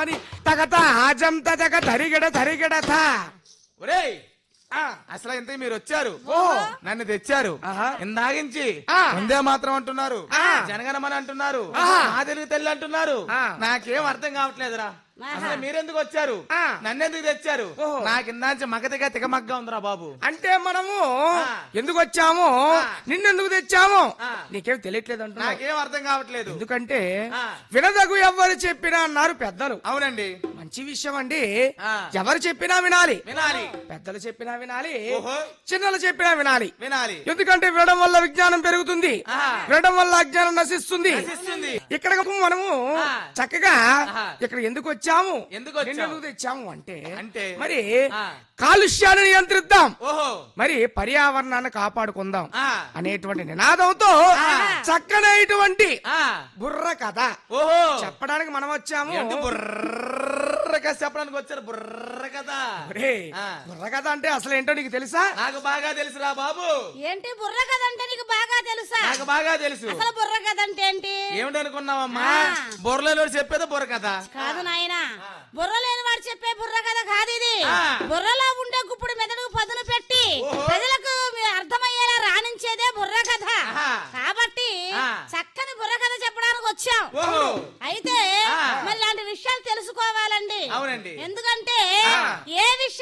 అని తగత ఆజంత తగ ధరిగడ ధరిగడ థా. ఒరేయ్ ఆ, అసలు ఇంత మీరు వచ్చారు ఓ. నన్ను తెచ్చారు ఆహా. ఇందాగించి ఆ. ముందే మాత్రం అంటున్నారు ఆ. జనగణమని అంటున్నారు ఆహా. నా తెలుగు తెల్లి అంటున్నారు ఆ. నాకేం అర్థం కావట్లేదురా అసలు మీరెందుకు వచ్చారు ఆ. నన్నెందుకు తెచ్చారు ఓహో. నాకు ఇందాంచి మగతిగా తికమగ్గా ఉందిరా బాబు అంటే మనము ఆ. ఎందుకు వచ్చాము ఆ. నిన్నెందుకు తెచ్చాము ఆ. నీకేం తెలియట్లేదు అంటున్నా నాకేం అర్థం కావట్లేదు ఎందుకంటే ఆ. వినదగు ఎవరు చెప్పినా అన్నారు పెద్దలు అవునండి మంచి విషయం అండి ఆ. ఎవరు చెప్పినా వినాలి వినాలి పెద్దలు చెప్పినా వినాలి ఓహో. చిన్నలు చెప్పినా వినాలి వినాలి ఎందుకంటే వినడం వల్ల విజ్ఞానం పెరుగుతుంది ఆ. వినడం వల్ల అజ్ఞానం నశిస్తుంది నశిస్తుంది. ఇక్కడ మనము ఆ. చక్కగా ఆహా. ఇక్కడ ఎందుకు వచ్చాము ఎందుకు వచ్చాము? నిన్నెందుకు తెచ్చాము అంటే అంటే? మరి ఆ. కాలుష్యాన్ని నియంత్రిద్దాం ఓహో మరి పర్యావరణాన్ని కాపాడుకుందాం ఆ. అనేటువంటి నినాదంతో చక్కనైనటువంటి ఆ. బుర్ర కథ ఓహో చెప్పడానికి మనం వచ్చాము ఏంటి బుర్రగా చెప్పడానికి వచ్చారు బుర్ర కదా ఒరేయ్, ఆ. బుర్ర కథ అంటే అసలు ఏంటో నీకు తెలుసా నాకు బాగా తెలుసురా బాబు ఏంటి బుర్ర కథ అంటే నీకు బాగా తెలుసా నాకు బాగా తెలుసు అసలు బుర్ర కథ అంటే ఏంటి ఏమిటనుకున్నావమ్మా ఆ. బుర్రలో చెప్పేది బుర్ర కదా కాదు నాయనా బుర్ర లేని వాడు చెప్పే బుర్ర కథ కాదు ఇది ఆ. బుర్రలో ఉండే గుప్పుడు మెదడు పదును పెట్టి ఓహో. ప్రజలకు అర్థమయ్యేలా రాణించేదే బుర్ర కథ ఆహా. కాబట్టి ఆ. చక్కని బుర్ర కథ చెప్పడానికి వచ్చాం ఓహో అయితే ఆ. మరి ఇలాంటి విషయాలు తెలుసుకోవాలండి అవునండి. ఎందుకంటే ఆ. ఏ విషయం